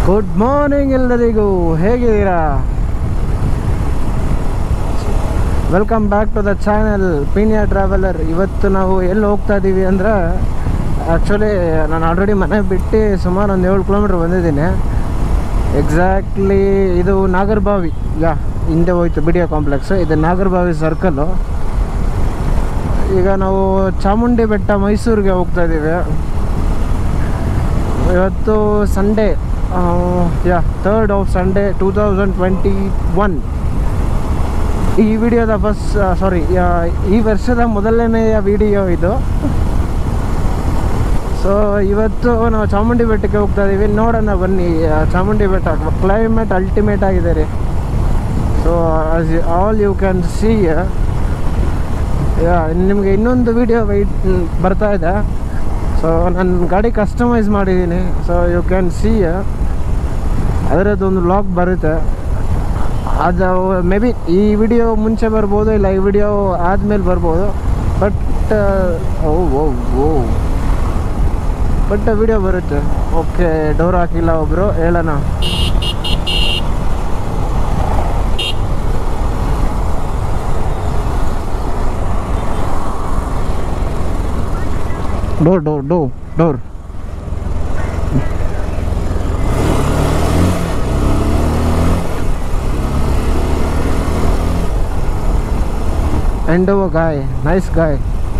Good morning ಎಲ್ಲರಿಗೂ ಹೇಗಿದ್ದೀರಾ welcome back to the channel Peenya traveller ಇವತ್ತು ನಾವು ಎಲ್ಲಿ ಹೋಗ್ತಾ ಇದ್ದೀವಿ ಅಂದ್ರೆ ಆ್ಯಕ್ಚುಲಿ ನಾನು ಆಲ್ರೆಡಿ ಮನೆ ಬಿಟ್ಟು ಸುಮಾರು ಒಂದು ಏಳು ಕಿಲೋಮೀಟ್ರ್ ಬಂದಿದ್ದೀನಿ ಎಕ್ಸಾಕ್ಟ್ಲಿ ಇದು ನಾಗರಬಾವಿ ಯಾ ಹಿಂದೆ ಹೋಯ್ತು ಬಿಡಿಯೋ ಕಾಂಪ್ಲೆಕ್ಸ್ ಇದು ನಾಗರಬಾವಿ ಸರ್ಕಲ್ಲು ಈಗ ನಾವು ಚಾಮುಂಡಿ ಬೆಟ್ಟ ಮೈಸೂರಿಗೆ ಹೋಗ್ತಾ ಇದ್ದೀವಿ ಇವತ್ತು Sunday yeah third of Sunday two thousand twenty one ಈ ವಿಡಿಯೋದ ಫಸ್ಟ್ ಸಾರಿ ಈ ವರ್ಷದ ಮೊದಲನೆಯ ವಿಡಿಯೋ ಇದು ಸೊ ಇವತ್ತು ನಾವು ಚಾಮುಂಡಿ ಬೆಟ್ಟಕ್ಕೆ ಹೋಗ್ತಾ ಇದ್ದೀವಿ ನೋಡೋಣ ಬನ್ನಿ ಆ, ಚಾಮುಂಡಿ ಬೆಟ್ಟ ಕ್ಲೈಮೇಟ್ ಅಲ್ಟಿಮೇಟ್ ಆಗಿದೆ ರೀ so all you can see ನಿಮಗೆ ಇನ್ನೊಂದು ವಿಡಿಯೋ ವೈಟ್ ಬರ್ತಾ ಇದೆ ಸೊ ನನ್ನ ಗಾಡಿ ಕಸ್ಟಮೈಸ್ ಮಾಡಿದ್ದೀನಿ ಸೊ ಯು ಕ್ಯಾನ್ ಸಿ ಅದರದ್ದೊಂದು ವ್ಲಾಗ್ ಬರುತ್ತೆ ಅದು ಮೇ ಬಿ ಈ ವಿಡಿಯೋ ಮುಂಚೆ ಬರ್ಬೋದು ಇಲ್ಲ ಈ ವಿಡಿಯೋ ಆದಮೇಲೆ ಬರ್ಬೋದು ಬಟ್ ಓ ಓ ಓ ಬಟ್ ವಿಡಿಯೋ ಬರುತ್ತೆ ಓಕೆ ಡೋರ್ ಹಾಕಿಲ್ಲ ಒಬ್ಬರು ಹೇಳೋಣ ಡೋರ್ ಡೋರ್ ಡೋ door Endover guy, nice guy.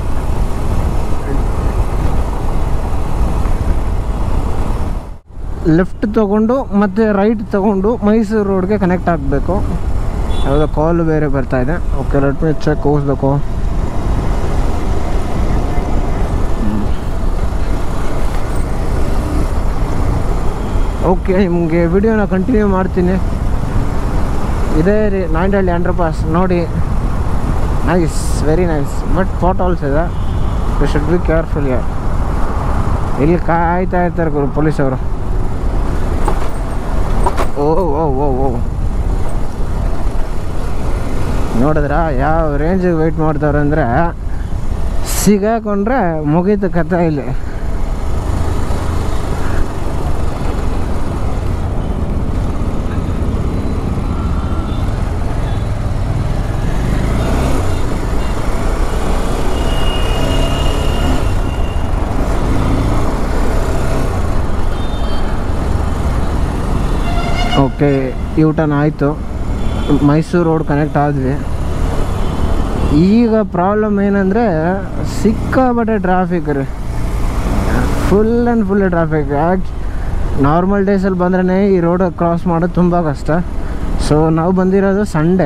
Left ತಗೊಂಡು ಮತ್ತೆ ರೈಟ್ ತಗೊಂಡು ಮೈಸೂರು ರೋಡ್ಗೆ ಕನೆಕ್ಟ್ ಆಗಬೇಕು ಯಾವುದೋ ಕಾಲ್ ಬೇರೆ ಬರ್ತಾ ಇದೆ ಓಕೆ ಲೆಟ್ ಮಿ ಚೆಕ್ ಹೋಗ್ಬೇಕು ಓಕೆ ನಿಮಗೆ ವಿಡಿಯೋನ ಕಂಟಿನ್ಯೂ ಮಾಡ್ತೀನಿ ಇದೇ ರೀ ನಾಂಡಹಳ್ಳಿ ಅಂಡರ್ ಪಾಸ್ ನೋಡಿ nice very nice but potholes ಇದೆ ಯು ಶುಡ್ ಬಿ ಕೇರ್ಫುಲ್ ಯಾರ್ ಇಲ್ಲಿ ಕಾಯ್ತಾ ಇರ್ತಾರೆ ಗುರು ಪೊಲೀಸವರು ಓ ಓ ಓ ಓ ನೋಡಿದ್ರ ಯಾವ ರೇಂಜಿಗೆ ವೆಯ್ಟ್ ಮಾಡ್ತಾವ್ರೆ ಅಂದರೆ ಸಿಗಾಕೊಂಡ್ರೆ ಮುಗೀತು ಕಥೆ ಇಲ್ಲಿ ಓಕೆ ಯೂಟರ್ನ್ ಆಯಿತು ಮೈಸೂರು ರೋಡ್ ಕನೆಕ್ಟ್ ಆದ್ವಿ ಈಗ ಪ್ರಾಬ್ಲಮ್ ಏನಂದರೆ ಸಿಕ್ಕಾಪಟ್ಟೆ ಟ್ರಾಫಿಕ್ ರೀ ಫುಲ್ ಆ್ಯಂಡ್ ಫುಲ್ ಟ್ರಾಫಿಕ್ ಯಾಕೆ ನಾರ್ಮಲ್ ಡೇಸಲ್ಲಿ ಬಂದ್ರೇ ಈ ರೋಡ್ ಕ್ರಾಸ್ ಮಾಡೋದು ತುಂಬ ಕಷ್ಟ ಸೊ ನಾವು ಬಂದಿರೋದು ಸಂಡೇ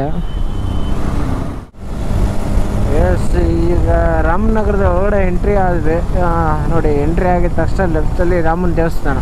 ಎಸ್ ಈಗ ರಾಮನಗರದ ಒಳಗಡೆ ಎಂಟ್ರಿ ಆದ್ವಿ ಆ, ನೋಡಿ ಎಂಟ್ರಿ ಆಗಿದ ತಕ್ಷಣ ಲೆಫ್ಟಲ್ಲಿ ರಾಮನ ದೇವಸ್ಥಾನ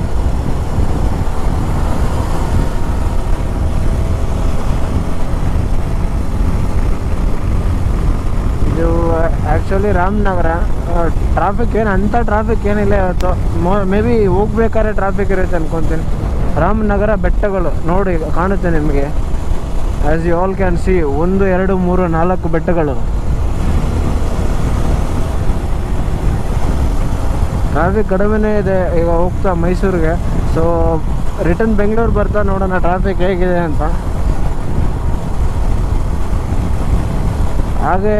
ಇದು ಆ್ಯಕ್ಚುಲಿ ರಾಮನಗರ ಟ್ರಾಫಿಕ್ ಏನು ಅಂಥ ಟ್ರಾಫಿಕ್ ಏನಿಲ್ಲ ಇವತ್ತು ಮೇ ಬಿ ಹೋಗ್ಬೇಕಾದ್ರೆ ಟ್ರಾಫಿಕ್ ಇರುತ್ತೆ ಅನ್ಕೊತೀನಿ ರಾಮನಗರ ಬೆಟ್ಟಗಳು ನೋಡಿ ಕಾಣುತ್ತೆ ನಿಮಗೆ as you all can see ಒಂದು ಎರಡು ಮೂರು ನಾಲ್ಕು ಬೆಟ್ಟಗಳು ಟ್ರಾಫಿಕ್ ಕಡಿಮೆನೇ ಇದೆ ಈಗ ಹೋಗ್ತಾ ಮೈಸೂರಿಗೆ ಸೊ ರಿಟರ್ನ್ ಬೆಂಗಳೂರು ಬರ್ತಾ ನೋಡೋಣ ಟ್ರಾಫಿಕ್ ಹೇಗಿದೆ ಅಂತ ಹಾಗೆ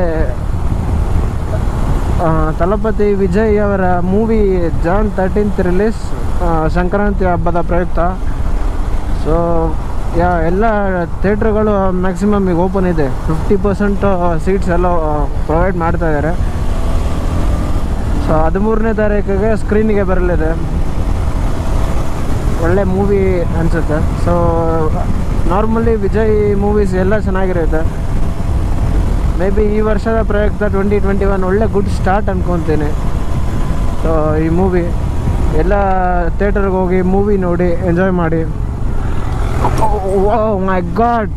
ಆ, ತಲಪತಿ ವಿಜಯ್ ಅವರ movie Jan thirteenth release Sankranti ಹಬ್ಬದ ಪ್ರಯುಕ್ತ ಸೊ ಯಾ ಎಲ್ಲ ಥಿಯೇಟ್ರ್ಗಳು ಮ್ಯಾಕ್ಸಿಮಮ್ ಈಗ ಓಪನ್ ಇದೆ ಫಿಫ್ಟಿ ಪರ್ಸೆಂಟ್ ಸೀಟ್ಸ್ ಎಲ್ಲ ಪ್ರೊವೈಡ್ ಮಾಡ್ತಾ ಇದ್ದಾರೆ ಸೊ ಹದಿಮೂರನೇ ತಾರೀಕಿಗೆ ಸ್ಕ್ರೀನಿಗೆ ಬರಲಿದೆ ಒಳ್ಳೆ ಮೂವಿ ಅನಿಸುತ್ತೆ ಸೊ ನಾರ್ಮಲಿ ವಿಜಯ್ ಮೂವೀಸ್ ಎಲ್ಲ ಚೆನ್ನಾಗಿರುತ್ತೆ ಮೇ ಬಿ ಈ ವರ್ಷದ ಪ್ರಯುಕ್ತ ಟ್ವೆಂಟಿ ಟ್ವೆಂಟಿ ಒನ್ ಒಳ್ಳೆ ಗುಡ್ ಸ್ಟಾರ್ಟ್ ಅನ್ಕೊತೀನಿ ಸೊ ಈ ಮೂವಿ ಎಲ್ಲ ಥಿಯೇಟರ್ಗೆ ಹೋಗಿ ಮೂವಿ ನೋಡಿ ಎಂಜಾಯ್ ಮಾಡಿ ಮೈ ಗಾಡ್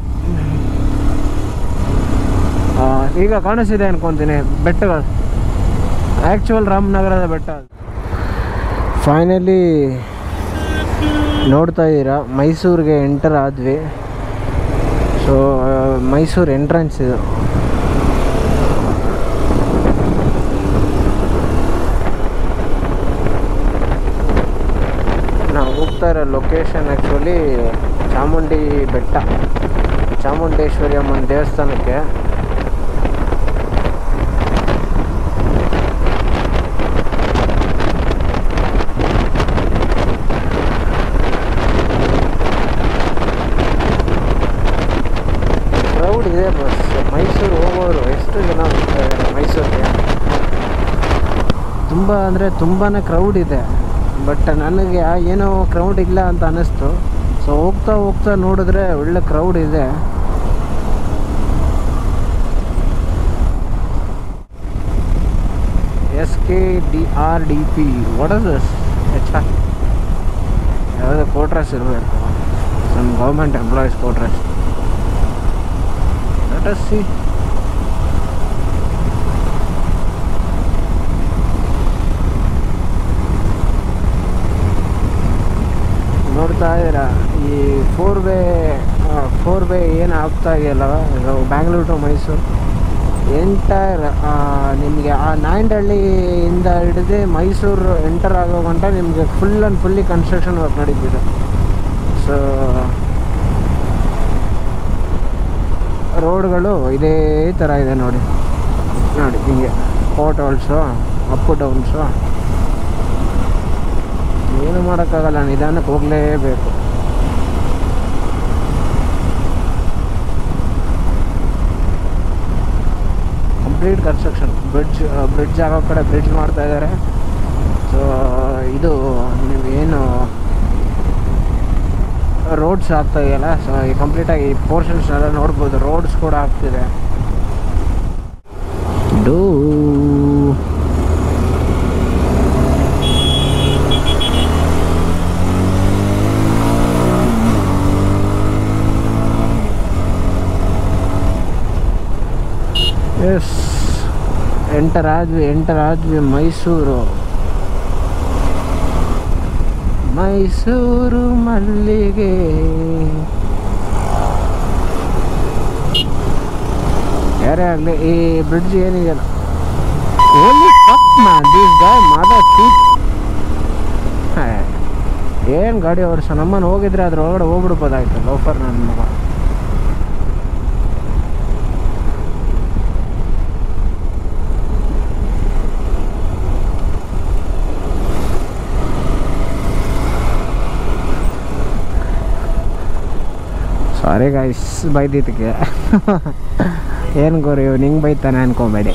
ಈಗ ಕಾಣಿಸಿದೆ ಅನ್ಕೊತೀನಿ ಬೆಟ್ಟಗಳು ಆ್ಯಕ್ಚುಯಲ್ ರಾಮನಗರದ ಬೆಟ್ಟ ಫೈನಲಿ ನೋಡ್ತಾ ಇದ್ದೀರಾ ಮೈಸೂರಿಗೆ ಎಂಟರ್ ಆದ್ವಿ ಸೊ ಮೈಸೂರು ಎಂಟ್ರೆನ್ಸ್ ಇದು ನಾವು ಹೋಗ್ತಾ ಇರೋ ಲೊಕೇಶನ್ ಆ್ಯಕ್ಚುಲಿ ಚಾಮುಂಡಿ ಬೆಟ್ಟ ಚಾಮುಂಡೇಶ್ವರಿ ಅಮ್ಮನ ದೇವಸ್ಥಾನಕ್ಕೆ ಕ್ರೌಡ್ ಇದೆ ಬಸ್ ಮೈಸೂರು ಹೋಗೋರು ಎಷ್ಟು ಜನ ಹೋಗ್ತಾ ಇದ್ದಾರೆ ಮೈಸೂರಿಗೆ ತುಂಬ ಅಂದರೆ ತುಂಬಾ ಕ್ರೌಡ್ ಇದೆ ಬಟ್ ನನಗೆ ಆ ಏನೋ ಕ್ರೌಡ್ ಇಲ್ಲ ಅಂತ ಅನ್ನಿಸ್ತು ಸೊ ಹೋಗ್ತಾ ಹೋಗ್ತಾ ನೋಡಿದ್ರೆ ಒಳ್ಳೆ ಕ್ರೌಡ್ ಇದೆ S K D R D P what is this H R ಯಾವುದೋ ಕೋಟ್ರಸ್ ಇರಬೇಕು ನಮ್ಮ government employees quarters let us see ನೋಡ್ತಾ ಇದ್ದೀರಾ ಈ ಫೋರ್ ವೇ ಫೋರ್ ವೇ ಏನು ಆಗ್ತಾ ಇದೆಯಲ್ಲ ಇದು ಬ್ಯಾಂಗ್ಳೂರು ಟು ಮೈಸೂರು ಎಂಟೈರ್ ನಿಮಗೆ ಆ ನಾಯಂಡಹಳ್ಳಿಯಿಂದ ಹಿಡಿದು ಮೈಸೂರು ಎಂಟರ್ ಆಗೋ ಗಂಟ ನಿಮಗೆ full and fully construction work ನಡೀತಿದೆ ಸೊ ರೋಡ್ಗಳು ಇದೇ ಥರ ಇದೆ ನೋಡಿ ನೋಡಿ ಹಿಂಗೆ ಹೋಟ್ ಹೋಲ್ಸು ಅಪ್ ಡೌನ್ಸು ಏನು ಮಾಡೋಕ್ಕಾಗಲ್ಲ ನಿಧಾನಕ್ಕೆ ಹೋಗಲೇಬೇಕು ಕಂಪ್ಲೀಟ್ ಕನ್ಸ್ಟ್ರಕ್ಷನ್ ಬ್ರಿಡ್ಜ್ ಬ್ರಿಡ್ಜ್ ಆಗೋ ಕಡೆ ಬ್ರಿಡ್ಜ್ ಮಾಡ್ತಾ ಇದ್ದಾರೆ ಸೊ ಇದು ನೀವೇನು ರೋಡ್ಸ್ ಆಗ್ತಾ ಇದೆಯಲ್ಲ ಸೊ ಈ ಕಂಪ್ಲೀಟಾಗಿ ಈ ಪೋರ್ಷನ್ಸ್ನೆಲ್ಲ ನೋಡ್ಬೋದು ರೋಡ್ಸ್ ಕೂಡ ಆಗ್ತಿದೆ ಡೂ ಎಸ್ ಎಂಟರ್ ಆದ್ವಿ ಎಂಟರ್ ಆದ್ವಿ ಮೈಸೂರು ಮೈಸೂರು ಮಲ್ಲಿಗೆ ಯಾರೇ ಆಗಲಿ ಈ ಬ್ರಿಡ್ಜ್ ಏನಿದೆಯಲ್ಲ only fuck man this guy mother cheap ಏನು ಗಾಡಿ ಓಡಿಸೋ ನಮ್ಮನ್ನು ಹೋಗಿದ್ರೆ ಅದ್ರ ಒಳಗಡೆ ಹೋಗ್ಬಿಡ್ಬೋದಾಯ್ತು ಲೋಫರ್ ನನ್ನ ಮಗ ಸಾರಿ ಗೈಸ್ ಬೈದಿದ್ದಕ್ಕೆ ಏನು ಗುರು ಇವ್ ನಿಂಗೆ ಬೈತಾನೆ ಅನ್ಕೋಬೇಡಿ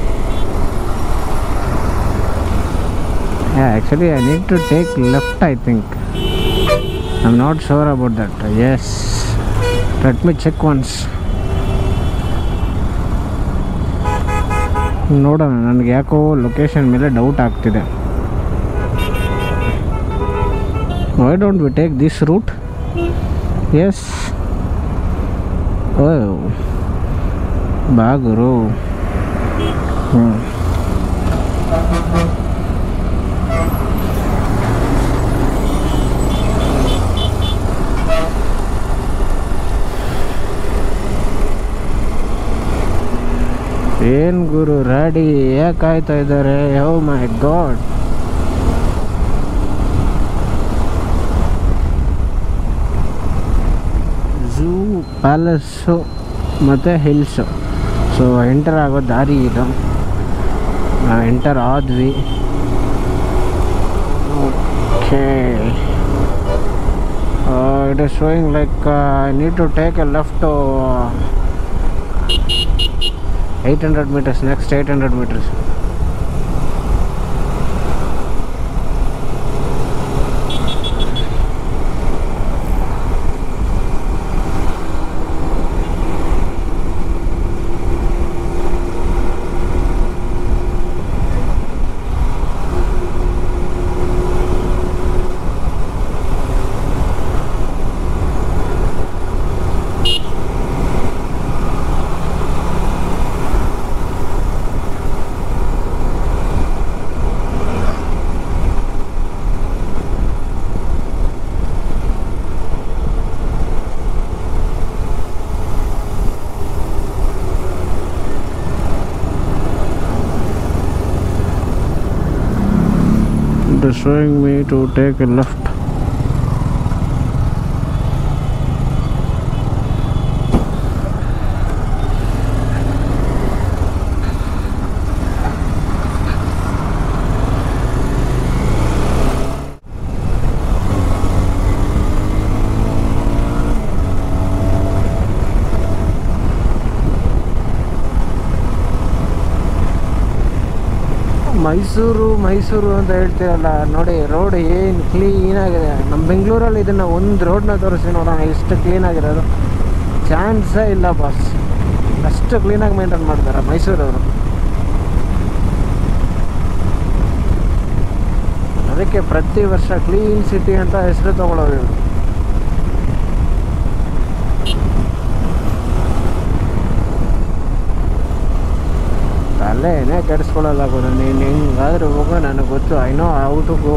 actually I need to take left I think I am not sure about that yes let me check once ನೋಡೋಣ ನನಗೆ ಯಾಕೋ ಲೊಕೇಶನ್ ಮೇಲೆ ಡೌಟ್ ಆಗ್ತಿದೆ why don't we take this route yes ಓ ಬಾ ಗುರು ಹ್ಞೂ ಏನು ಗುರು ರೆಡಿ ಯಾಕೆ ಕಾಯ್ತಾ ಇದ್ದಾರೆ oh my god zoo palace ಮತ್ತು ಹಿಲ್ಸು ಸೊ ಎಂಟರ್ ಆಗೋ ದಾರಿ ಇದು ನಾವು ಎಂಟರ್ ಆದ್ವಿ okay it is showing like I need to take a left eight hundred meters next eight hundred meters It is showing me to take a left. Mysuru Mysuru ಅಂತ ಹೇಳ್ತೀರಲ್ಲ ನೋಡಿ road ಏನು ಕ್ಲೀನಾಗಿದೆ ನಮ್ಮ ಬೆಂಗಳೂರಲ್ಲಿ ಇದನ್ನು ಒಂದು ರೋಡ್ನ ತೋರಿಸಿ ನೋಡೋಣ ಎಷ್ಟು ಕ್ಲೀನಾಗಿರೋದು ಚಾನ್ಸೇ ಇಲ್ಲ ಬಾಸ್ ಅಷ್ಟು ಕ್ಲೀನಾಗಿ ಮೇಂಟೈನ್ ಮಾಡ್ತಾರೆ ಮೈಸೂರವರು ಅದಕ್ಕೆ ಪ್ರತಿ ವರ್ಷ ಕ್ಲೀನ್ ಸಿಟಿ ಅಂತ ಹೆಸರು ತಗೊಳ್ಳೋದು ಇವ್ರು. ತಲೆನೇ ಕೆಡಿಸ್ಕೊಳ್ಳಲ್ಲ ಗುರು ನೀನು ಹೆಂಗಾದ್ರೂ ಹೋಗೋ ನನಗೆ ಗೊತ್ತು I know how to go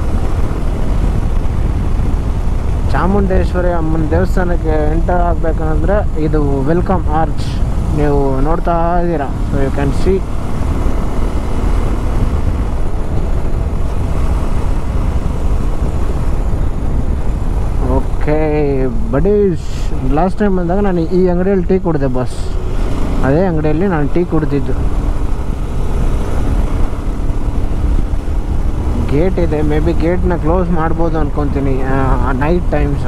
Chamundeshwari ಅಮ್ಮನ ದೇವಸ್ಥಾನಕ್ಕೆ ಎಂಟರ್ ಆಗಬೇಕಂದ್ರೆ ಇದು ವೆಲ್ಕಮ್ ಆರ್ಚ್ ನೀವು ನೋಡ್ತಾ ಇದ್ದೀರಾ so you can see okay buddy last time ಬಂದಾಗ ನಾನು ಈ ಅಂಗಡಿಯಲ್ಲಿ ಟೀ ಕುಡಿದೆ ಬಸ್ ಅದೇ ಅಂಗಡಿಯಲ್ಲಿ ನಾನು ಟೀ ಕುಡ್ದಿದ್ದು ಗೇಟ್ ಇದೆ ಮೇ ಬಿ ಗೇಟ್ನ ಕ್ಲೋಸ್ ಮಾಡ್ಬೋದು ಅನ್ಕೊತೀನಿ ನೈಟ್ ಟೈಮ್ಸು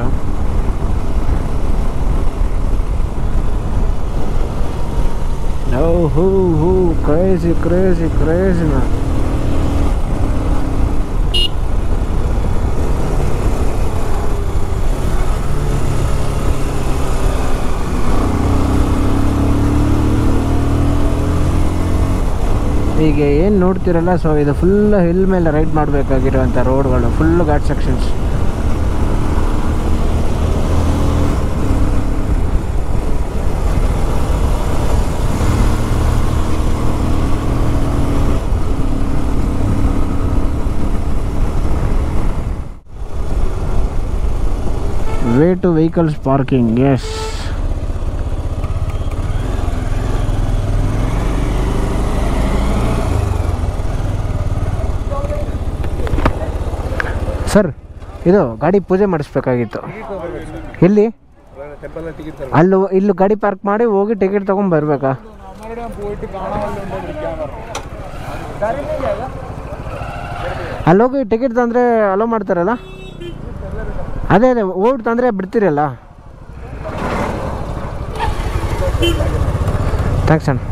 ಓ ಹೂ ಹೂ ಕ್ರೇಜಿ ಕ್ರೇಜಿ ಕ್ರೇಜಿ ಮ್ಯಾಮ್ ಈಗ ಏನು ನೋಡ್ತಿರಲ್ಲ ಸೊ ಇದು ಫುಲ್ ಹಿಲ್ ಮೇಲೆ ರೈಡ್ ಮಾಡಬೇಕಾಗಿರುವಂಥ ರೋಡ್ಗಳು full ghat sections way to vehicles parking yes sir ಇದು ಗಾಡಿ ಪೂಜೆ ಮಾಡಿಸ್ಬೇಕಾಗಿತ್ತು ಎಲ್ಲಿ ടെമ്പറിലെ ടിക്കറ്റ് ಅಲ್ಲಿ ಇಲ್ಲಿ ಗಾಡಿ ಪಾರ್ಕ್ ಮಾಡಿ ಹೋಗಿ ಟಿಕೆಟ್ ತೊಗೊಂಡ್ ಬರ್ಬೇಕಾ നമ്മുടെ ഞാൻ പോയിട്ട് കാണാമല്ലോ വിളിക്കാൻ പറഞ്ഞു ಅಲ್ಲಿ ಹೋಗಿ ಟಿಕೆಟ್ ತಂದರೆ ಅಲೋ ಮಾಡ್ತಾರಲ್ಲ ಅದೇ ಅದೇ ಓಡ್ ತಂದರೆ ಬಿಡ್ತೀರಲ್ಲ ಥ್ಯಾಂಕ್ಸ್ ಅಣ್ಣ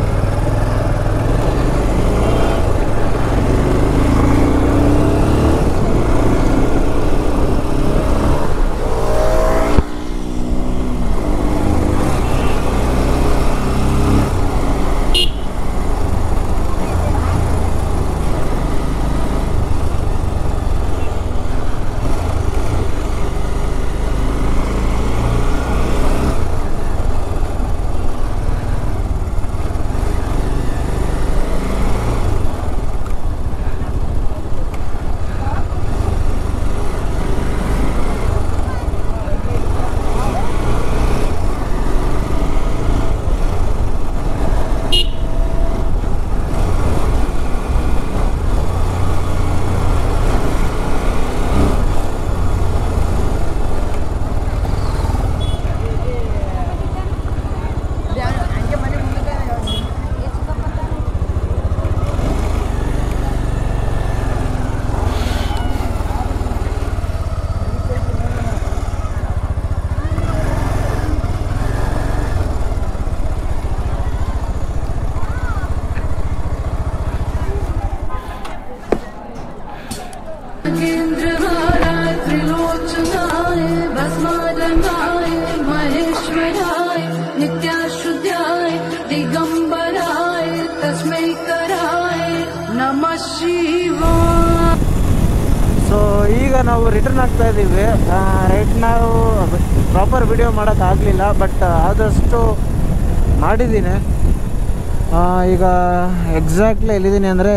केन्द्रवाराय त्रिलोचनाय भस्मादनाय महेश्वराय नित्याशुद्धाय दिगम्बराय तस्मै कराय नमः शिवाय ಸೊ ಈಗ ನಾವು ರಿಟರ್ನ್ ಆಗ್ತಾ ಇದ್ದೀವಿ ರೈಟ್ ನಾವು ಪ್ರಾಪರ್ ವಿಡಿಯೋ ಮಾಡೋಕ್ಕಾಗಲಿಲ್ಲ ಬಟ್ ಆದಷ್ಟು ಮಾಡಿದ್ದೀನಿ ಆ, ಈಗ ಎಕ್ಸಾಕ್ಟ್ಲಿ ಎಲ್ಲಿದ್ದೀನಿ ಅಂದರೆ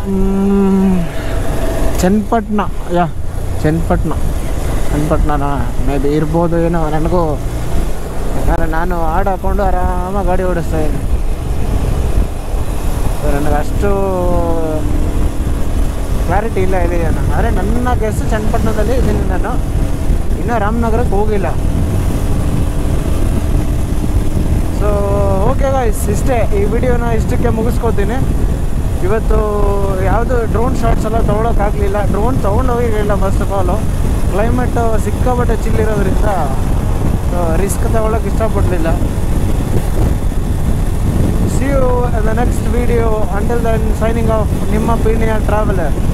Channapatna yeah Channapatna Channapatna maybe ಇರ್ಬೋದು ಏನೋ ನನಗೂ ಯಾಕಂದರೆ ನಾನು ಹಾಡು ಹಾಕ್ಕೊಂಡು ಆರಾಮಾಗಿ ಗಾಡಿ ಓಡಿಸ್ತಾ ಇದ್ದೀನಿ ನನಗೆ ಅಷ್ಟು ಕ್ಲಾರಿಟಿ ಇಲ್ಲ ಇಲ್ಲಿ ನಾನು ಆದರೆ ನನ್ನ ಗೆಸ್ ಚನ್ನಪಟ್ಟಣದಲ್ಲಿ ಇದ್ದೀನಿ ನಾನು ಇನ್ನೂ ರಾಮನಗರಕ್ಕೆ ಹೋಗಿಲ್ಲ ಸೊ ಓಕೆ ಗಾಯ್ಸ್ ಇಷ್ಟೇ ಈ ವಿಡಿಯೋನ ಇಷ್ಟಕ್ಕೆ ಮುಗಿಸ್ಕೋತೀನಿ ಇವತ್ತು ಯಾವುದು ಡ್ರೋನ್ ಶಾಟ್ಸ್ ಎಲ್ಲ ತೊಗೊಳಕ್ಕಾಗಲಿಲ್ಲ ಡ್ರೋನ್ ತೊಗೊಂಡು ಹೋಗಿರಲಿಲ್ಲ ಫಸ್ಟ್ ಆಫ್ ಆಲು ಕ್ಲೈಮೇಟು ಸಿಕ್ಕಾಪಟ್ಟೆ ಚಿಲ್ಲಿರೋದ್ರಿಂದ ರಿಸ್ಕ್ ತಗೊಳಕ್ಕೆ ಇಷ್ಟಪಡಲಿಲ್ಲ see you in the next video. Until then, signing off. Nimma Pinya Traveler.